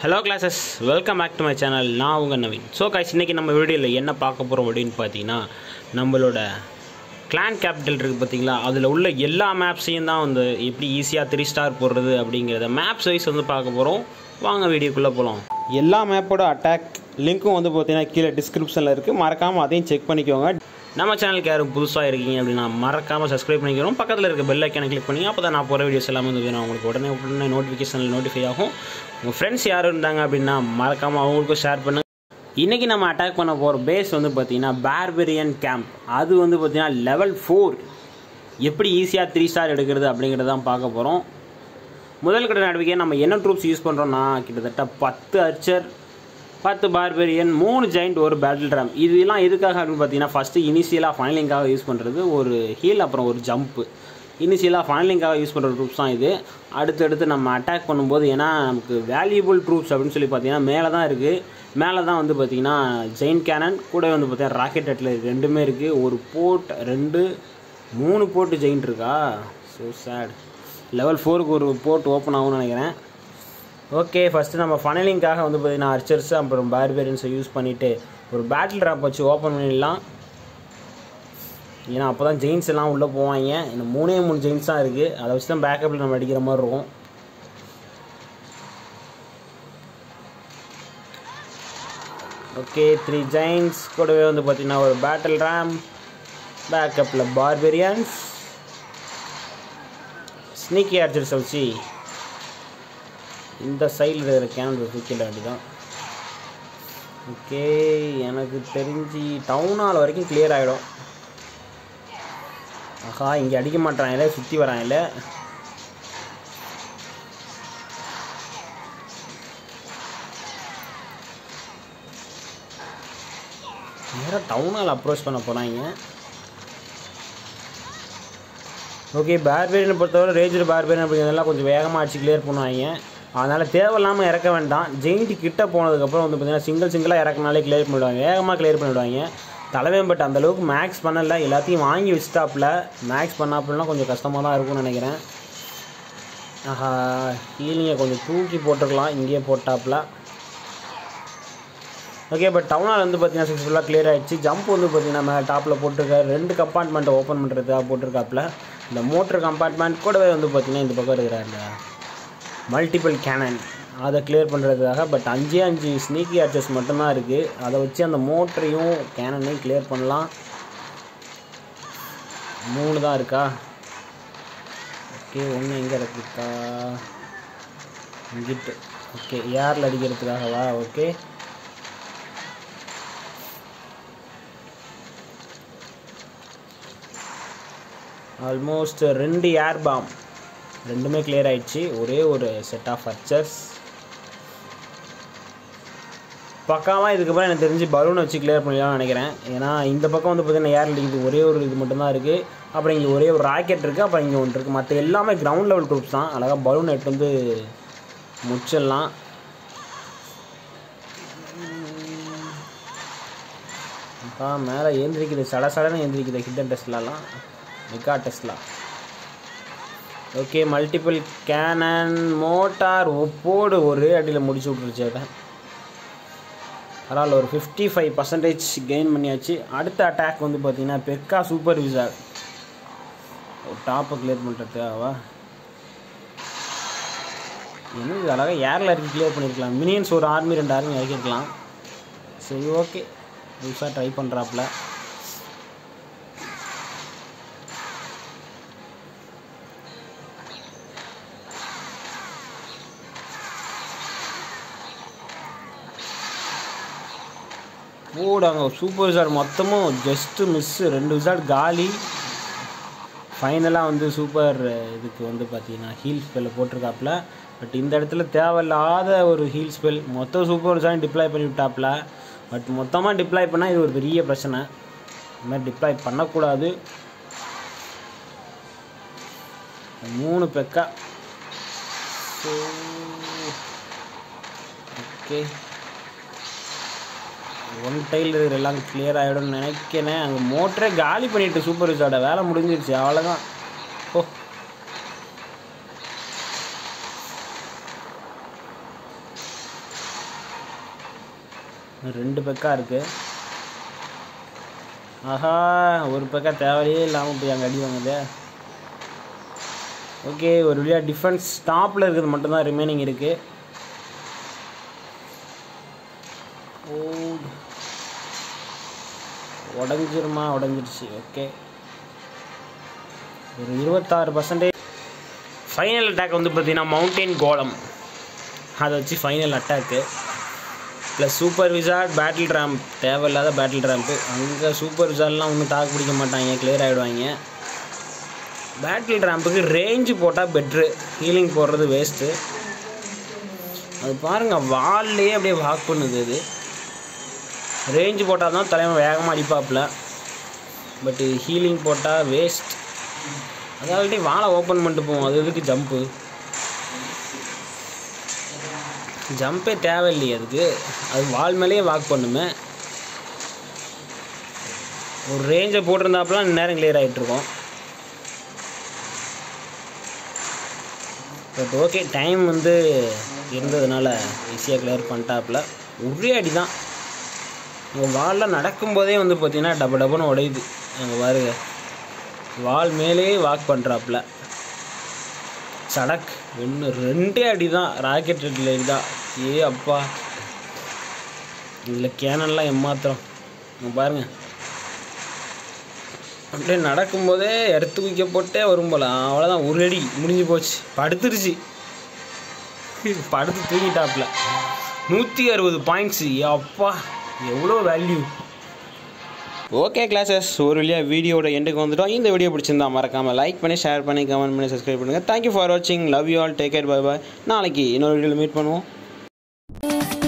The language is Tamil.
hello Clashers welcome back to my channel நான் உங்கள் நவீன் ஸோ கைஸ் இன்றைக்கி நம்ம வீடியோவில் என்ன பார்க்க போகிறோம் அப்படின்னு பார்த்தீங்கன்னா நம்மளோட கிளான் கேபிட்டல் இருக்குது பார்த்தீங்களா அதில் உள்ள எல்லா மேப்ஸையும் தான் வந்து எப்படி ஈஸியாக த்ரீ ஸ்டார் போடுறது அப்படிங்கிறத மேப்ஸ் வைஸ் வந்து பார்க்க போகிறோம் வாங்க வீடியோக்குள்ளே போகலாம் எல்லா மேப்போட அட்டாக் லிங்க்கும் வந்து பார்த்தீங்கன்னா கீழே டிஸ்கிரிப்ஷனில் இருக்குது மறக்காமல் அதையும் செக் பண்ணிக்கோங்க நம்ம சேனலுக்கு யாரும் புதுசாக இருக்கீங்க அப்படின்னா மறக்காமல் சப்ஸ்கிரைப் பண்ணிக்கிறோம் பக்கத்தில் இருக்க பெல் ஐக்கானை கிளிக் பண்ணி அப்போ தான் நான் போகிற வீடியோஸ் எல்லாமே வந்து வேணும் உங்களுக்கு உடனே உடனே நோட்டிஃபிகேஷனில் நோட்டிஃபை ஆகும் உங்கள் ஃப்ரெண்ட்ஸ் யாரும் இருந்தாங்க அப்படின்னா மறக்காமல் அவங்களுக்கும் ஷேர் பண்ணுங்க இன்றைக்கி நம்ம அட்டாக் பண்ண போகிற பேஸ் வந்து பார்த்திங்கன்னா பார்பெரியன் கேம்ப் அது வந்து பார்த்திங்கன்னா லெவல் ஃபோர் எப்படி ஈஸியாக த்ரீ ஸ்டார் எடுக்கிறது அப்படிங்கிறத தான் பார்க்க போகிறோம் முதல் கட்ட நடவடிக்கை நம்ம என்ன ட்ரூப்ஸ் யூஸ் பண்ணுறோம்னா கிட்டத்தட்ட பத்து அர்ச்சர் பத்து பார்பெரியன் மூணு ஜெயிண்ட் ஒரு பேட்டில் ட்ரம் இதெல்லாம் எதுக்காக அப்படின்னு பார்த்தீங்கன்னா ஃபஸ்ட்டு இனிஷியலாக ஃபைனலிங்காக யூஸ் பண்ணுறது ஒரு ஹீல் அப்புறம் ஒரு ஜம்ப்பு இனிஷியலாக ஃபைனலிங்காக யூஸ் பண்ணுற ட்ரூப்ஸ் தான் இது அடுத்தடுத்து நம்ம அட்டாக் பண்ணும்போது ஏன்னா நமக்கு வேல்யூபிள் ட்ரூப்ஸ் அப்படின்னு சொல்லி பார்த்தீங்கன்னா மேலே தான் இருக்குது மேலே தான் வந்து பார்த்திங்கன்னா ஜெயின் கேனன் கூட வந்து பார்த்தீங்கன்னா ராக்கெட் அட்டில் ரெண்டுமே இருக்குது ஒரு போர்ட் ரெண்டு மூணு போர்ட்டு ஜெயிண்ட் இருக்கா ஸோ சேட் லெவல் ஃபோருக்கு ஒரு போர்ட் ஓப்பன் ஆகும்னு நினைக்கிறேன் ஓகே ஃபஸ்ட்டு நம்ம ஃபனலிங்காக வந்து பார்த்தீங்கன்னா அர்ச்சர்ஸ் அப்புறம் பார்பேரியன்ஸை யூஸ் பண்ணிவிட்டு ஒரு பேட்டில் ட்ராப் வச்சு ஓப்பன் பண்ணிடலாம் ஏன்னா அப்போ தான் ஜெயின்ஸ் எல்லாம் உள்ளே போவாங்க இந்த மூணே மூணு ஜெயின்ஸ் தான் இருக்குது அதை வச்சு தான் பேக்கப்பில் நம்ம அடிக்கிற மாதிரி இருக்கும் ஓகே த்ரீ ஜெயின்ஸ் கூடவே வந்து பார்த்திங்கன்னா ஒரு பேட்டில் ரேம் பேக்கப்பில் பார்பெரியன்ஸ் ஸ்னீக்கி அர்ச்சர்ஸை வச்சு இந்த சைடில் இருக்கிற கேனல் தூக்கிட வேண்டியதான் ஓகே எனக்கு தெரிஞ்சு டவுன் ஹால் வரைக்கும் கிளியர் ஆகிடும் ஆஹா இங்கே அடிக்க மாட்டாங்கல்ல சுற்றி வராங்கல்ல நேராக டவுன் ஹால் அப்ரோச் பண்ண போகிறாங்க ஓகே பார்பேரியனை பொறுத்தவரை ரேஜர் பார்பேரியன் அப்படிங்கிறதெல்லாம் கொஞ்சம் வேகமாக அடிச்சு கிளியர் பண்ணுவாங்க அதனால் தேவையில்லாமல் இறக்க வேண்டாம் ஜெயிண்ட் கிட்ட போனதுக்கப்புறம் வந்து பார்த்திங்கன்னா சிங்கிள் சிங்கிளாக இறக்குனாலே கிளியர் பண்ணிவிடுவாங்க வேகமாக கிளியர் பண்ணிவிடுவாங்க தலைவன் பட் அந்தளவுக்கு மேக்ஸ் பண்ணலை எல்லாத்தையும் வாங்கி வச்சுட்டாப்புல மேக்ஸ் பண்ணாப்புலலாம் கொஞ்சம் கஷ்டமாக தான் இருக்கும்னு நினைக்கிறேன் ஆஹா ஹீலிங்கை கொஞ்சம் தூக்கி போட்டுருக்கலாம் இங்கேயே போட்டாப்புல ஓகே பட் டவுனால் வந்து பார்த்தீங்கன்னா சக்ஸஸ்ஃபுல்லாக கிளியர் ஆகிடுச்சு ஜம்ப் வந்து பார்த்தீங்கன்னா மேலே டாப்பில் போட்டிருக்காரு ரெண்டு கம்பார்ட்மெண்ட்டை ஓப்பன் பண்ணுறதுக்காக போட்டிருக்காப்புல இந்த மோட்டர் கம்பார்ட்மெண்ட் கூடவே வந்து பார்த்தீங்கன்னா இந்த பக்கம் இருக்கிற அந்த மல்டிபிள் கேனன் அதை கிளியர் பண்ணுறதுக்காக பட் அஞ்சே அஞ்சு ஸ்னீக்கி ஆர்ச்சஸ் மட்டும்தான் இருக்குது அதை வச்சு அந்த மோட்டரையும் கேனனையும் கிளியர் பண்ணலாம் மூணு தான் இருக்கா ஓகே ஒன்று எங்கே இருக்குக்கா இங்கிட்டு ஓகே ஏரில் அடிக்கிறதுக்காகவா ஓகே ஆல்மோஸ்ட் ரெண்டு ஏர் பாம் ரெண்டுமே கிளியர் ஆயிடுச்சு ஒரே ஒரு செட் ஆஃப் அர்ச்சர்ஸ் பக்காவாக இதுக்கப்புறம் எனக்கு தெரிஞ்சு பலூனை வச்சு கிளியர் பண்ணிடலாம்னு நினைக்கிறேன் ஏன்னா இந்த பக்கம் வந்து பார்த்தீங்கன்னா ஏர் அடிக்குது ஒரே ஒரு இது மட்டும்தான் இருக்குது அப்புறம் இங்கே ஒரே ஒரு ராக்கெட் இருக்குது அப்புறம் இங்கே ஒன்று இருக்குது மற்ற எல்லாமே கிரவுண்ட் லெவல் ட்ரூப்ஸ் தான் அழகாக பலூன் எடுத்து வந்து முடிச்சிடலாம் அப்பா மேலே ஏந்திரிக்குது சட சடன்னு ஏந்திரிக்குது ஹிட்டன் டெஸ்ட்லலாம் மெகா டெஸ்ட்லா ஓகே மல்டிபிள் கேனன் மோட்டார் ஒப்போடு ஒரு அடியில் முடிச்சு விட்ருச்சு அதை பரவாயில்ல ஒரு ஃபிஃப்டி ஃபைவ் பர்சன்டேஜ் கெயின் பண்ணியாச்சு அடுத்த அட்டாக் வந்து பார்த்தீங்கன்னா பெக்கா சூப்பர் விசார் ஒரு டாப்பை கிளியர் பண்ணுறதுக்காகவா என்ன இது அழகாக ஏரில் இறக்கி கிளியர் பண்ணியிருக்கலாம் மினியன்ஸ் ஒரு ஆர்மி ரெண்டு ஆர்மி இறக்கிருக்கலாம் சரி ஓகே புதுசாக ட்ரை பண்ணுறாப்புல போடாங்க சூப்பர் விசார்ட் மொத்தமும் ஜஸ்ட்டு மிஸ்ஸு ரெண்டு விசார்ட் காலி ஃபைனலாக வந்து சூப்பர் இதுக்கு வந்து பார்த்தீங்கன்னா ஹீல் ஸ்பெல்லை போட்டிருக்காப்புல பட் இந்த இடத்துல தேவையில்லாத ஒரு ஹீல் ஸ்பெல் மொத்தம் சூப்பர் விசார்ட் டிப்ளாய் பண்ணி விட்டாப்புல பட் மொத்தமாக டிப்ளாய் பண்ணால் இது ஒரு பெரிய பிரச்சனை இந்த மாதிரி டிப்ளாய் பண்ணக்கூடாது மூணு பெக்கா ஓகே ஒன் டைல் இருக்கிற எல்லாம் கிளியர் ஆகிடும்னு நினைக்கிறேன் அங்கே மோட்டரே காலி பண்ணிட்டு சூப்பர் ரிசார்ட்டை வேலை முடிஞ்சிருச்சு அவ்வளோதான் ஓ ரெண்டு பெக்கா இருக்குது ஆஹா ஒரு பெக்கா தேவையே இல்லாமல் போய் அங்கே அடி வாங்குது ஓகே ஒரு வழியாக டிஃபென்ஸ் டாப்பில் இருக்கிறது மட்டும்தான் ரிமைனிங் இருக்குது ஓ உடஞ்சிருமா உடஞ்சிருச்சு ஓகே ஒரு இருபத்தாறு பர்சன்டேஜ் ஃபைனல் அட்டாக் வந்து பார்த்தீங்கன்னா மவுண்டெயின் கோலம் அதை வச்சு final attack plus super wizard battle ram தேவையில்லாத பேட்டில் ரேம்ப்பு அங்கே சூப்பர் விசார்ட்லாம் ஒன்றும் தாக்கு பிடிக்க மாட்டாங்க கிளியர் ஆகிடுவாங்க பேட்டில் ரேம்புக்கு ரேஞ்சு போட்டால் பெட்ரு ஹீலிங் போடுறது வேஸ்ட்டு அது பாருங்கள் வால்லையே அப்படியே வாக் பண்ணுது அது ரேஞ்சு போட்டால் தான் தலைவன் வேகமாக அடிப்பாப்புல பட்டு ஹீலிங் போட்டால் வேஸ்ட் அதால்ட்டி வாழை ஓப்பன் பண்ணிட்டு போவோம் அது எதுக்கு ஜம்ப்பு ஜம்பே தேவையில்லையே அதுக்கு அது வால் மேலேயே வாக் பண்ணுமே ஒரு ரேஞ்சை போட்டிருந்தாப்புலாம் நேரம் கிளியர் ஆகிட்டுருக்கோம் பட் ஓகே டைம் வந்து இருந்ததுனால ஈஸியாக கிளியர் பண்ணிட்டாப்புல ஒரே அடி தான் உங்கள் வாலில் நடக்கும்போதே வந்து பார்த்தீங்கன்னா டப டபுன்னு உடையுது அங்கே பாருங்க வால் மேலேயே வாக் பண்ணுறாப்புல சடக் ஒன்று ரெண்டே அடி தான் ராக்கெட் ரெட்டில் தான் ஏ அப்பா இதில் கேனன்லாம் ஏமாத்திரம் இங்க பாருங்க அப்படியே நடக்கும்போதே எடுத்து குவிக்க போட்டே வரும் போல அவ்வளோதான் ஒரு அடி முடிஞ்சு போச்சு படுத்துருச்சு படுத்து தூங்கிட்டாப்புல நூற்றி அறுபது பாயிண்ட்ஸு அப்பா எவ்வளோ வேல்யூ ஓகே கிளாஸஸ் ஒரு வழியாக வீடியோட எண்டுக்கு வந்துட்டோம் இந்த வீடியோ பிடிச்சிருந்தா மறக்காமல் லைக் பண்ணி ஷேர் பண்ணி கமெண்ட் பண்ணி சப்ஸ்கிரைப் பண்ணுங்கள் தேங்க்யூ ஃபார் வாட்சிங் love you all take care bye bye நாளைக்கு இன்னொரு வீடியோவில் மீட் பண்ணுவோம்